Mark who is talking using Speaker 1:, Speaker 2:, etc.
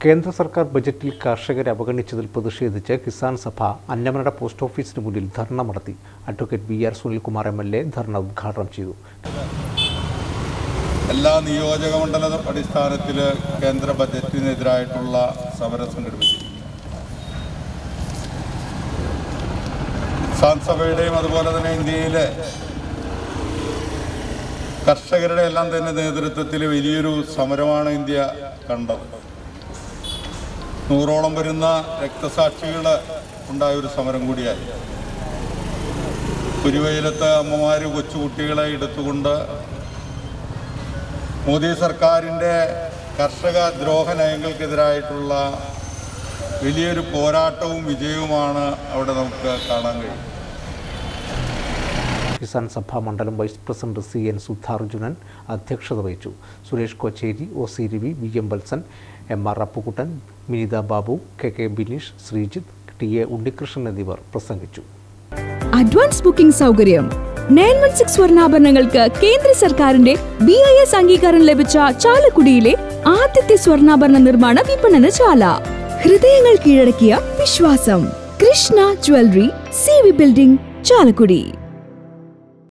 Speaker 1: കേന്ദ്ര സർക്കാർ ബജറ്റിൽ കർഷകരെ അവഗണിച്ചതിൽ പ്രതിഷേധിച്ച് കിസാൻ സഭ അന്നമനട പോസ്റ്റ് ഓഫീസിന് മുന്നിൽ ധർണ നടത്തി advocate B R Sunilkumar M L A ധർണ ഉദ്ഘാടനം ചെയ്തു
Speaker 2: എല്ലാ നിയോജക മണ്ഡല അടിസ്ഥാനത്തിൽ കേന്ദ്ര ബജറ്റിനെതിരായിട്ടുള്ള സമരം സംഘടിപ്പിച്ചിരിക്കുന്നു കിസാൻ സഭയുടെയും അതുപോലെ തന്നെ ഇന്ത്യയിലെ കർഷകരുടെ എല്ലാം തന്നെ നേതൃത്വത്തിൽ വലിയൊരു സമരമാണ് ഇന്ത്യ കണ്ടത് നൂറോളം വരുന്ന രക്തസാക്ഷികൾ ഉണ്ടായ ഒരു സമരം കൂടിയായി പുരുവയിലത്ത് അമ്മമാർ കൊച്ചുകുട്ടികളെ എടുത്തുകൊണ്ട് മോദി സർക്കാരിൻ്റെ കർഷക ദ്രോഹ നയങ്ങൾക്കെതിരായിട്ടുള്ള വലിയൊരു പോരാട്ടവും വിജയവുമാണ് അവിടെ നമുക്ക് കാണാൻ കഴിയും
Speaker 1: കിസാൻ സഭ മണ്ഡലം vice president C N Sudharjunan അധ്യക്ഷത വഹിച്ചു Suresh Kochery O C Ravi V M Valsan M R Appukuttan Minitha Babu K K Bineesh Sreejith T A Unnikrishnan എന്നിവർ പ്രസംഗിച്ചു
Speaker 3: അഡ്വാൻസ് ബുക്കിംഗ് സൗകര്യം നയൻ വൺ സിക്സ് സ്വർണ്ണാഭരണങ്ങൾക്ക് കേന്ദ്ര സർക്കാരിന്റെ ബി ഐ എസ് അംഗീകാരം ലഭിച്ച ചാലക്കുടിയിലെ ആദ്യത്തെ സ്വർണ്ണാഭരണ നിർമ്മാണ വിപണനശാല ഹൃദയങ്ങൾ കീഴടക്കിയ വിശ്വാസം Krishna jewellery C V building Chalakudy